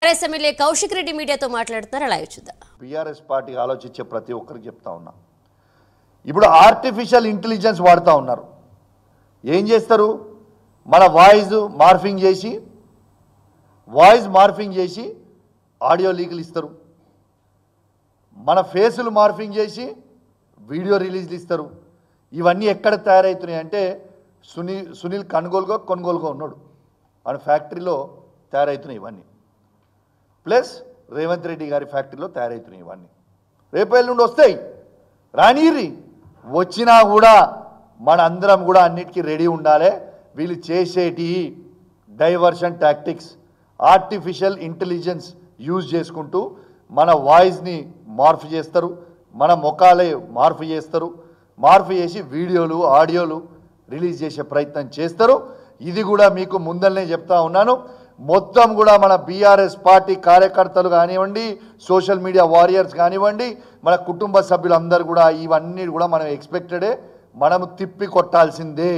TRS MLA Kaushik Reddy మీడియాతో మాట్లాడుతున్నారు live చూద్దాం బీఆర్ఎస్ పార్టీ ఆలోచించే ప్రతి ఒక్కరికి చెప్తా ఉన్నా ఇప్పుడు ఆర్టిఫిషియల్ ఇంటెలిజెన్స్ వాడుతూ ఉన్నారు ఏం చేస్తారు మన వాయిస్ మార్ఫింగ్ చేసి వాయిస్ మార్ఫింగ్ చేసి ఆడియో లీకులు ఇస్తారు మన ఫేసులు మార్ఫింగ్ చేసి వీడియో రిలీజ్లు ఇస్తారు ఇవన్నీ ఎక్కడ తయారవుతున్నాయి అంటే సునీల్ సునీల్ కొనుగోలుగా కొనుగోలుగా ఉన్నాడు మన ఫ్యాక్టరీలో తయారవుతున్నాయి ఇవన్నీ ప్లస్ రేవంత్ రెడ్డి గారి ఫ్యాక్టరీలో తయారవుతున్నాయి ఇవన్నీ రేపు ఎల్లుండి వస్తాయి రానీరి వచ్చినా కూడా మన అందరం కూడా అన్నిటికీ రెడీ ఉండాలి వీళ్ళు చేసేటి diversion tactics artificial intelligence use చేసుకుంటూ మన వాయిస్ని మార్పు చేస్తారు మన ముఖాలే మార్పు చేస్తారు మార్పు చేసి వీడియోలు ఆడియోలు రిలీజ్ చేసే ప్రయత్నం చేస్తారు ఇది కూడా మీకు ముందరనే చెప్తా ఉన్నాను మొత్తం కూడా మన బీఆర్ఎస్ పార్టీ కార్యకర్తలు కానివ్వండి సోషల్ మీడియా వారియర్స్ కానివ్వండి మన కుటుంబ సభ్యులందరూ కూడా ఇవన్నీ కూడా మనం ఎక్స్పెక్టెడే మనము తిప్పి కొట్టాల్సిందే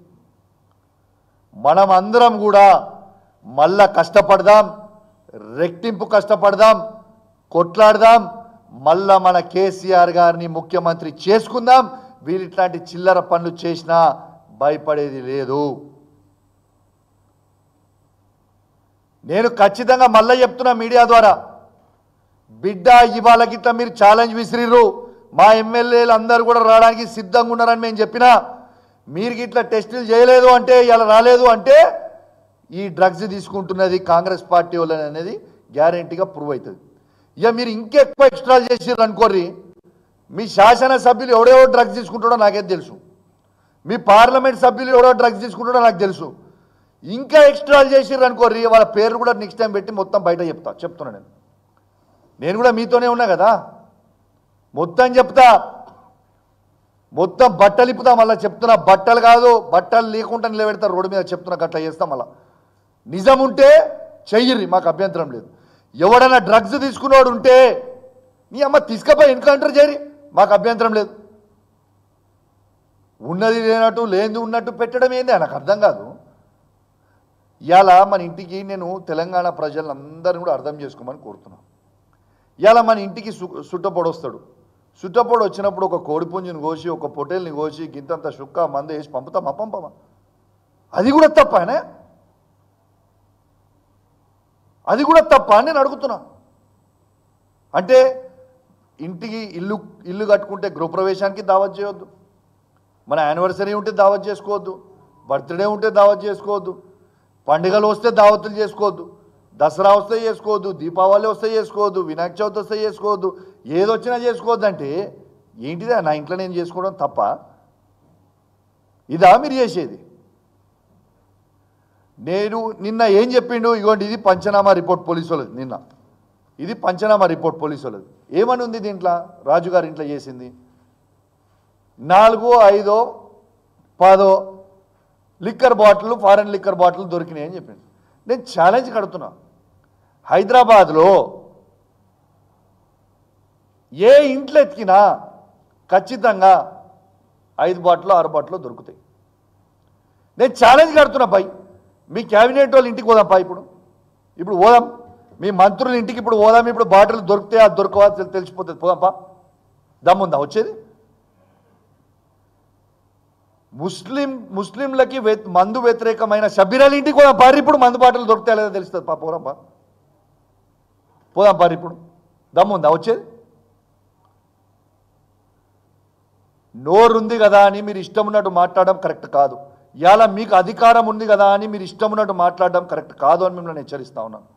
మనం అందరం కూడా మళ్ళా కష్టపడదాం రెట్టింపు కష్టపడదాం కొట్లాడదాం మళ్ళా మన కేసీఆర్ గారిని ముఖ్యమంత్రి చేసుకుందాం వీళ్ళు ఇట్లాంటి చిల్లర పనులు చేసినా భయపడేది లేదు నేను ఖచ్చితంగా మళ్ళీ చెప్తున్నా మీడియా ద్వారా బిడ్డ ఇవాళ గిట్ల మీరు ఛాలెంజ్ విసిరిర్రు మా ఎమ్మెల్యేలు అందరూ కూడా రావడానికి సిద్ధంగా ఉన్నారని మేము చెప్పినా మీరు గిట్ల టెస్టులు చేయలేదు అంటే ఇలా రాలేదు అంటే ఈ డ్రగ్స్ తీసుకుంటున్నది కాంగ్రెస్ పార్టీ వాళ్ళని అనేది గ్యారంటీగా ప్రూవ్ అవుతుంది ఇక మీరు ఇంకెక్కువ ఎక్స్ట్రా చేసిర్రు అనుకోర్రి మీ శాసనసభ్యులు ఎవడెవడో డ్రగ్స్ తీసుకుంటాడో నాకేం తెలుసు మీ పార్లమెంట్ సభ్యులు ఎవడో డ్రగ్స్ తీసుకుంటాడో నాకు తెలుసు ఇంకా ఎక్స్ట్రాలు చేసిర్రు అనుకోర్రి వాళ్ళ పేర్లు కూడా నెక్స్ట్ టైం పెట్టి మొత్తం బయట చెప్తా చెప్తున్నా నేను నేను కూడా మీతోనే ఉన్నా కదా మొత్తం చెప్తా మొత్తం బట్టలు ఇప్పుతా మళ్ళీ చెప్తున్నా బట్టలు కాదు బట్టలు లేకుండా నిలబెడతారు రోడ్డు మీద చెప్తున్నా గట్లా చేస్తాం మళ్ళా నిజం ఉంటే చెయ్యిర్రి మాకు అభ్యంతరం లేదు ఎవడైనా డ్రగ్స్ తీసుకున్నవాడు ఉంటే నీ అమ్మ తీసుకపోయి ఎన్కౌంటర్ చేయరి మాకు అభ్యంతరం లేదు ఉన్నది లేనట్టు లేనిది ఉన్నట్టు పెట్టడం ఏంది నాకు అర్థం కాదు ఇవాళ మన ఇంటికి నేను తెలంగాణ ప్రజలందరినీ కూడా అర్థం చేసుకోమని కోరుతున్నాను ఇవాళ మన ఇంటికి సు సుట్టపొడి వస్తాడు సుట్టపొడి వచ్చినప్పుడు ఒక కోడిపుంజుని కోసి ఒక పొటేల్ని కోసి గింతంత సుక్క మంద వేసి పంపుతామా పంపమా అది కూడా తప్పనే అది కూడా తప్ప అని నేను అడుగుతున్నా అంటే ఇంటికి ఇల్లు ఇల్లు కట్టుకుంటే గృహప్రవేశానికి దావత్ చేయొద్దు మన యానివర్సరీ ఉంటే దావత్ చేసుకోవద్దు బర్త్డే ఉంటే దావత్ చేసుకోవద్దు పండుగలు వస్తే దావతులు చేసుకోవద్దు దసరా వస్తే చేసుకోవద్దు దీపావళి వస్తే చేసుకోవద్దు వినాయక చవితి వస్తే చేసుకోవద్దు ఏదొచ్చినా చేసుకోవద్దు అంటే ఏంటిదా నా ఇంట్లో నేను చేసుకోవడం తప్ప ఇదా మీరు చేసేది నేను నిన్న ఏం చెప్పిండు ఇగోండి ఇది పంచనామా రిపోర్ట్ పోలీసు వాళ్ళది నిన్న ఇది పంచనామా రిపోర్ట్ పోలీసు వాళ్ళది ఏమని ఉంది దీంట్లో రాజుగారి ఇంట్లో చేసింది నాలుగో ఐదో పదో liquor bottle foreign liquor bottle దొరికినాయి అని చెప్పింది నేను ఛాలెంజ్ కడుతున్నా హైదరాబాద్లో ఏ ఇంట్లో ఎతికినా ఖచ్చితంగా ఐదు బాటిల్ ఆరు బాటిల్ దొరుకుతాయి నేను ఛాలెంజ్ కడుతున్నా పై మీ క్యాబినెట్ వాళ్ళు ఇంటికి పోదాం పా ఇప్పుడు ఇప్పుడు పోదాం మీ మంత్రుల ఇంటికి ఇప్పుడు పోదాం ఇప్పుడు బాటిల్ దొరికితే అది దొరకవా తెలి- తెలిసిపోతుంది పోదాం పా దమ్ముందా వచ్చేది ముస్లిం ముస్లింలకి వ్య- మందు వ్యతిరేకమైన షబీరాల ఇంటికి పోదాం పారి ఇప్పుడు మందు బాటలు దొరుకుతాయి లేదో తెలుస్తుంది పా పోదాం పా పోదాం పారి ఇప్పుడు దమ్ముందా వచ్చేది నోరుంది కదా అని మీరు ఇష్టం ఉన్నట్టు మాట్లాడడం కరెక్ట్ కాదు ఇవాళ మీకు అధికారం ఉంది కదా అని మీరు ఇష్టం ఉన్నట్టు మాట్లాడడం కరెక్ట్ కాదు అని మిమ్మల్ని హెచ్చరిస్తా ఉన్నాను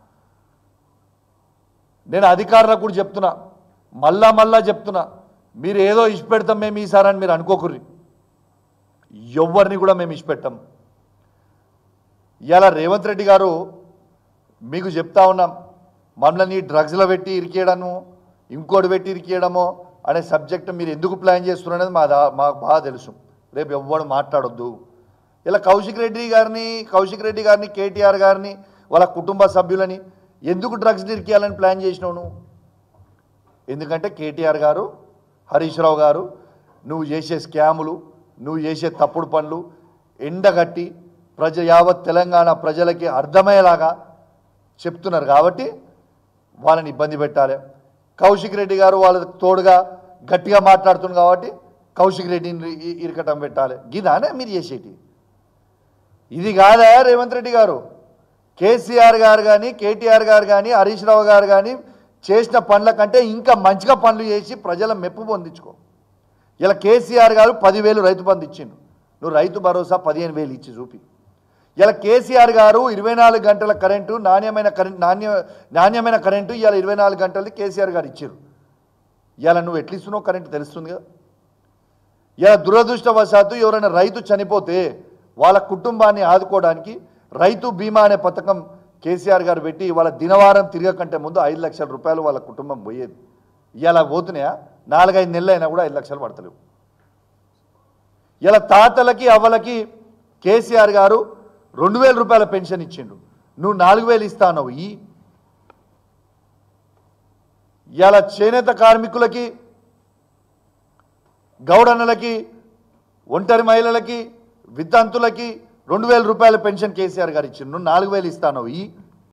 నేను అధికారులకు కూడా చెప్తున్నా మళ్ళా మళ్ళా చెప్తున్నా మీరు ఏదో ఇష్టపెడతాం మేము ఈసారి అని మీరు అనుకోకుర్రి ఎవరిని కూడా మేము ఇష్టపెట్టాం ఇవాళ రేవంత్ రెడ్డి గారు మీకు చెప్తా ఉన్నాం మమ్మల్ని డ్రగ్స్లో పెట్టి ఇరికేయడము ఇంకోటి పెట్టి ఇరికేయడము అనే సబ్జెక్ట్ మీరు ఎందుకు ప్లాన్ చేస్తున్నారు అనేది మా దా- మాకు బాగా తెలుసు రేపు ఎవ్వడు మాట్లాడొద్దు ఇలా కౌశిక్ రెడ్డి గారిని కౌశిక్ రెడ్డి గారిని కేటీఆర్ గారిని వాళ్ళ కుటుంబ సభ్యులని ఎందుకు డ్రగ్స్ ఇరికేయాలని ప్లాన్ చేసినావు నువ్వు ఎందుకంటే కేటీఆర్ గారు హరీష్ రావు గారు నువ్వు చేసే స్కాములు నువ్వు చేసే తప్పుడు పనులు ఎండగట్టి ప్రజ యావత్ తెలంగాణ ప్రజలకి అర్థమయ్యేలాగా చెప్తున్నారు కాబట్టి వాళ్ళని ఇబ్బంది పెట్టాలి కౌశిక్ రెడ్డి గారు వాళ్ళ తోడుగా గట్టిగా మాట్లాడుతుంది కాబట్టి కౌశిక్ రెడ్డిని ఇ- ఇరకటం పెట్టాలి గిదానే మీరు చేసేటి ఇది కాదా రేవంత్ రెడ్డి గారు కేసీఆర్ గారు కానీ కేటీఆర్ గారు కానీ హరీష్ రావు గారు కానీ చేసిన పనుల కంటే ఇంకా మంచిగా పనులు చేసి ప్రజల మెప్పు పొందించుకో ఇలా కేసీఆర్ గారు పదివేలు రైతు బంధు ఇచ్చిండు నువ్వు రైతు భరోసా పదిహేను వేలు ఇచ్చి చూపి ఇలా కేసీఆర్ గారు ఇరవై నాలుగు గంటల కరెంటు నాణ్యమైన కరెంట్ నాణ్య నాణ్యమైన కరెంటు ఇవాళ ఇరవై నాలుగు గంటలది కేసీఆర్ గారు ఇచ్చారు ఇవాళ నువ్వు ఎట్లా ఇస్తున్నావు కరెంటు తెలుస్తుంది కదా ఇలా దురదృష్టవశాత్తు ఎవరైనా రైతు చనిపోతే వాళ్ళ కుటుంబాన్ని ఆదుకోవడానికి రైతు బీమా అనే పథకం కేసీఆర్ గారు పెట్టి వాళ్ళ దినవారం తిరగకంటే ముందు ఐదు లక్షల రూపాయలు వాళ్ళ కుటుంబం పోయేది ఇలా పోతున్నాయా నాలుగైదు నెలలు అయినా కూడా ఐదు లక్షలు పడతలేవు ఇలా తాతలకి అవ్వలకి కేసీఆర్ గారు రెండు వేల రూపాయల పెన్షన్ ఇచ్చిండు నువ్వు నాలుగు వేలు ఇస్తాను ఈ ఇలా చేనేత కార్మికులకి గౌడన్నలకి ఒంటరి మహిళలకి వితంతులకి రెండు వేల రూపాయల పెన్షన్ కేసీఆర్ గారు ఇచ్చిండు నువ్వు నాలుగు వేలు ఇస్తాను ఈ